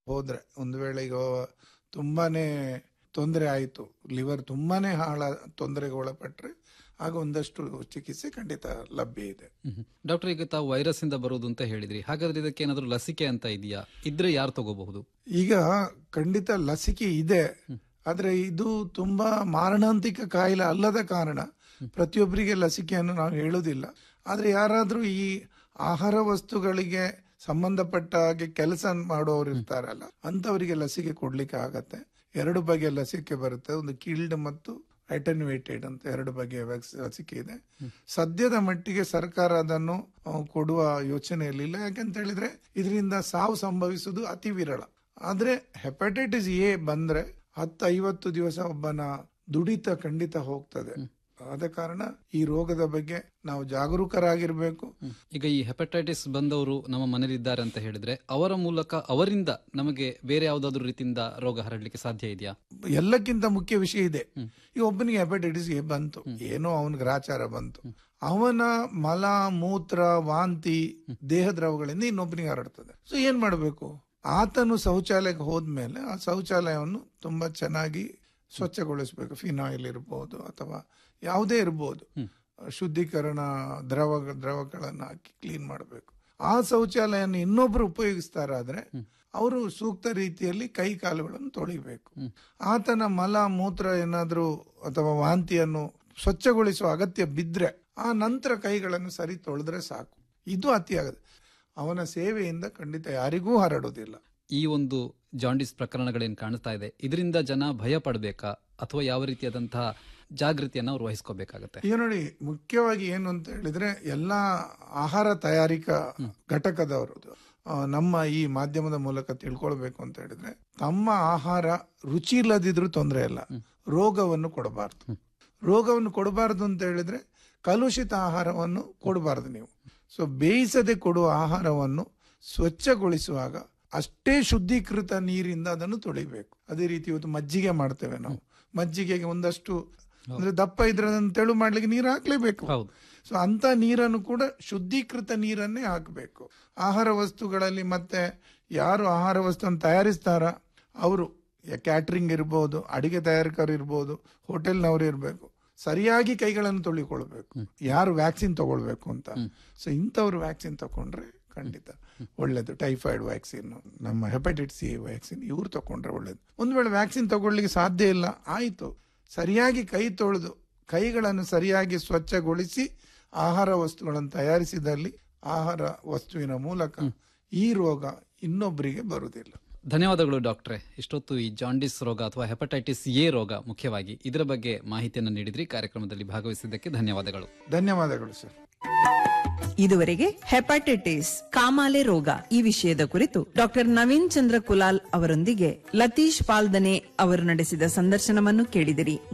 ಹೋದ್ರೆ ಒಂದು ವೇಳೆ ಈಗ ತುಂಬಾನೇ ತೊಂದರೆ ಆಯಿತು ಲಿವರ್ ತುಂಬಾನೇ ಹಾಳ ತೊಂದರೆಗೆ ಒಳಪಟ್ರೆ ಆಗ ಒಂದಷ್ಟು ಚಿಕಿತ್ಸೆ ಖಂಡಿತ ಲಭ್ಯ ಇದೆ ಡಾಕ್ಟರ್ ಈಗ ತಾವು ವೈರಸ್ ಇಂದ ಬರೋದು ಅಂತ ಹೇಳಿದ್ರಿ ಹಾಗಾದ್ರೆ ಇದಕ್ಕೆ ಏನಾದ್ರು ಲಸಿಕೆ ಅಂತ ಇದೆಯಾ ಇದ್ರೆ ಯಾರು ತಗೋಬಹುದು ಈಗ ಖಂಡಿತ ಲಸಿಕೆ ಇದೆ ಆದ್ರೆ ಇದು ತುಂಬಾ ಮಾರಣಾಂತಿಕ ಕಾಯಿಲೆ ಅಲ್ಲದ ಕಾರಣ ಪ್ರತಿಯೊಬ್ಬರಿಗೆ ಲಸಿಕೆಯನ್ನು ನಾವು ಹೇಳುವುದಿಲ್ಲ ಆದ್ರೆ ಯಾರಾದ್ರೂ ಈ ಆಹಾರ ವಸ್ತುಗಳಿಗೆ ಸಂಬಂಧಪಟ್ಟ ಹಾಗೆ ಕೆಲಸ ಮಾಡುವವರು ಇರ್ತಾರಲ್ಲ ಅಂತವರಿಗೆ ಲಸಿಕೆ ಕೊಡ್ಲಿಕ್ಕೆ ಆಗತ್ತೆ ಎರಡು ಬಗೆಯ ಲಸಿಕೆ ಬರುತ್ತೆ ಒಂದು ಕಿಲ್ಡ್ ಮತ್ತು ಅಟೆನ್ಯೂಟೆಡ್ ಅಂತ ಎರಡು ಬಗೆಯ ವ್ಯಾಕ್ಸ್- ಲಸಿಕೆ ಇದೆ ಸದ್ಯದ ಮಟ್ಟಿಗೆ ಸರ್ಕಾರ ಅದನ್ನು ಆ, ಕೊಡುವ ಯೋಚನೆಯಲ್ಲಿಲ್ಲ ಯಾಕಂತ ಹೇಳಿದ್ರೆ ಇದರಿಂದ ಸಾವು ಸಂಭವಿಸುವುದು ಅತಿ ವಿರಳ ಆದ್ರೆ ಹೆಪಟೈಟಿಸ್ ಎ ಬಂದ್ರೆ ಹತ್ತು ಐವತ್ತು ದಿವಸ ಒಬ್ಬನ ದುಡಿತ ಖಂಡಿತ ಹೋಗ್ತದೆ ಆದ ಕಾರಣ ಈ ರೋಗದ ಬಗ್ಗೆ ನಾವು ಜಾಗರೂಕರಾಗಿರ್ಬೇಕು ಈಗ ಈ ಹೆಪಟೈಟಿಸ್ ಬಂದವರು ನಮ್ಮ ಮನೇಲಿದ್ದಾರೆ ಅಂತ ಹೇಳಿದ್ರೆ ಅವರ ಮೂಲಕ ಅವರಿಂದ ನಮಗೆ ಬೇರೆ ಯಾವ್ದಾದ್ರು ರೀತಿಯಿಂದ ರೋಗ ಹರಡಲಿಕ್ಕೆ ಸಾಧ್ಯ ಇದೆಯಾ ಎಲ್ಲಕ್ಕಿಂತ ಮುಖ್ಯ ವಿಷಯ ಇದೆ ಈಗ ಒಬ್ಬನಿಗೆ ಹೆಪಟೈಟಿಸ್ ಎ ಬಂತು ಏನೋ ಅವನಿಗೆ ಗ್ರಾಚಾರ ಬಂತು ಅವನ ಮಲ ಮೂತ್ರ ವಾಂತಿ ದೇಹ ದ್ರವಗಳಿಂದ ಇನ್ನೊಬ್ಬನಿಗೆ ಹರಡ್ತದೆ ಸೊ ಏನ್ ಮಾಡಬೇಕು ಆತನು ಶೌಚಾಲಯಕ್ಕೆ ಹೋದ್ಮೇಲೆ ಆ ಶೌಚಾಲಯವನ್ನು ತುಂಬಾ ಚೆನ್ನಾಗಿ ಸ್ವಚ್ಛಗೊಳಿಸಬೇಕು ಫಿನಾಯಿಲ್ ಇರ್ಬೋದು ಅಥವಾ ಯಾವುದೇ ಇರ್ಬೋದು ಶುದ್ಧೀಕರಣ ದ್ರವ ದ್ರವಗಳನ್ನು ಹಾಕಿ ಕ್ಲೀನ್ ಮಾಡಬೇಕು ಆ ಶೌಚಾಲಯನ ಇನ್ನೊಬ್ರು ಉಪಯೋಗಿಸ್ತಾರಾದ್ರೆ ಅವರು ಸೂಕ್ತ ರೀತಿಯಲ್ಲಿ ಕೈ ಕಾಲುಗಳನ್ನು ತೊಳಿಬೇಕು ಆತನ ಮಲ ಮೂತ್ರ ಏನಾದ್ರೂ ಅಥವಾ ವಾಂತಿಯನ್ನು ಸ್ವಚ್ಛಗೊಳಿಸುವ ಅಗತ್ಯ ಬಿದ್ರೆ ಆ ನಂತರ ಕೈಗಳನ್ನು ಸರಿ ತೊಳೆದ್ರೆ ಸಾಕು ಇದು ಅತಿ ಆಗದು ಅವನ ಸೇವೆಯಿಂದ ಖಂಡಿತ ಯಾರಿಗೂ ಹರಡುವುದಿಲ್ಲ ಈ ಒಂದು ಜಾಂಡಿಸ್ ಪ್ರಕರಣಗಳೇನು ಕಾಣ್ತಾ ಇದೆ ಇದರಿಂದ ಜನ ಭಯ ಪಡಬೇಕಾ ಅಥವಾ ಯಾವ ರೀತಿಯಾದಂತಹ ಜಾಗೃತಿಯನ್ನು ಅವ್ರು ವಹಿಸ್ಕೋಬೇಕಾಗತ್ತೆ ಈಗ ನೋಡಿ ಮುಖ್ಯವಾಗಿ ಏನು ಅಂತ ಹೇಳಿದ್ರೆ ಎಲ್ಲಾ ಆಹಾರ ತಯಾರಿಕಾ ಘಟಕದವರು ಆ, ನಮ್ಮ ಈ ಮಾಧ್ಯಮದ ಮೂಲಕ ತಿಳ್ಕೊಳ್ಬೇಕು ಅಂತ ಹೇಳಿದ್ರೆ ತಮ್ಮ ಆಹಾರ ರುಚಿ ಇಲ್ಲದಿದ್ರೂ ತೊಂದರೆ ಇಲ್ಲ ರೋಗವನ್ನು ಕೊಡಬಾರ್ದು ರೋಗವನ್ನು ಕೊಡಬಾರ್ದು ಅಂತ ಹೇಳಿದ್ರೆ ಕಲುಷಿತ ಆಹಾರವನ್ನು ಕೊಡಬಾರ್ದು ನೀವು ಸೊ ಬೇಯಿಸದೆ ಕೊಡುವ ಆಹಾರವನ್ನು ಸ್ವಚ್ಛಗೊಳಿಸುವಾಗ ಅಷ್ಟೇ ಶುದ್ಧೀಕೃತ ನೀರಿಂದ ಅದನ್ನು ತೊಳಿಬೇಕು ಅದೇ ರೀತಿ ಇವತ್ತು ಮಜ್ಜಿಗೆ ಮಾಡ್ತೇವೆ ನಾವು ಮಜ್ಜಿಗೆಗೆ ಒಂದಷ್ಟು ಅಂದ್ರೆ ದಪ್ಪ ಇದ್ರೆ ಅದನ್ನು ತೆಳು ಮಾಡ್ಲಿಕ್ಕೆ ನೀರು ಹಾಕ್ಲೇಬೇಕು ಹೌದು ಸೊ ಅಂತ ನೀರನ್ನು ಕೂಡ ಶುದ್ಧೀಕೃತ ನೀರನ್ನೇ ಹಾಕಬೇಕು ಆಹಾರ ವಸ್ತುಗಳಲ್ಲಿ ಮತ್ತೆ ಯಾರು ಆಹಾರ ವಸ್ತುವನ್ನು ತಯಾರಿಸ್ತಾರ ಅವರು ಕ್ಯಾಟ್ರಿಂಗ್ ಇರ್ಬೋದು ಅಡಿಗೆ ತಯಾರಕರು ಇರ್ಬೋದು ಹೋಟೆಲ್ನವರು ಇರಬೇಕು ಸರಿಯಾಗಿ ಕೈಗಳನ್ನು ತೊಳಿಕೊಳ್ಬೇಕು ಯಾರು ವ್ಯಾಕ್ಸಿನ್ ತಗೊಳ್ಬೇಕು ಅಂತ ಸೊ ಇಂಥವ್ರು ವ್ಯಾಕ್ಸಿನ್ ತಗೊಂಡ್ರೆ ಖಂಡಿತ ಒಳ್ಳೇದು ಟೈಫಾಯ್ಡ್ ವ್ಯಾಕ್ಸಿನ್ ನಮ್ಮ ಹೆಪಟೈಟಿಸ್ ಸಿ ವ್ಯಾಕ್ಸಿನ್ ಇವ್ರು ತಗೊಂಡ್ರೆ ಒಳ್ಳೇದು ಒಂದು ವೇಳೆ ವ್ಯಾಕ್ಸಿನ್ ತಗೊಳ್ಳಿಕ್ಕೆ ಸಾಧ್ಯ ಇಲ್ಲ ಆಯ್ತು ಸರಿಯಾಗಿ ಕೈ ತೊಳೆದು ಕೈಗಳನ್ನು ಸರಿಯಾಗಿ ಸ್ವಚ್ಛಗೊಳಿಸಿ ಆಹಾರ ವಸ್ತುಗಳನ್ನು ತಯಾರಿಸಿದಲ್ಲಿ ಆಹಾರ ವಸ್ತುವಿನ ಮೂಲಕ ಈ ರೋಗ ಇನ್ನೊಬ್ಬರಿಗೆ ಬರುವುದಿಲ್ಲ ಧನ್ಯವಾದಗಳು ಡಾಕ್ಟ್ರೆ ಇಷ್ಟೊತ್ತು ಈ ಜಾಂಡಿಸ್ ರೋಗ ಅಥವಾ ಹೆಪಟೈಟಿಸ್ ಎ ರೋಗ ಮುಖ್ಯವಾಗಿ ಇದರ ಬಗ್ಗೆ ಮಾಹಿತಿಯನ್ನು ನೀಡಿದ್ರಿ ಕಾರ್ಯಕ್ರಮದಲ್ಲಿ ಭಾಗವಹಿಸಿದ್ದಕ್ಕೆ ಧನ್ಯವಾದಗಳು ಧನ್ಯವಾದಗಳು ಸರ್ ಇದುವರೆಗೆ ಹೆಪಟೈಟಿಸ್ ಕಾಮಾಲೆ ರೋಗ ಈ ವಿಷಯದ ಕುರಿತು ಡಾಕ್ಟರ್ ನವೀನ್ ಚಂದ್ರ ಕುಲಾಲ್ ಅವರೊಂದಿಗೆ ಲತೀಶ್ ಪಾಲ್ದನೆ ಅವರು ನಡೆಸಿದ ಸಂದರ್ಶನವನ್ನು ಕೇಳಿದಿರಿ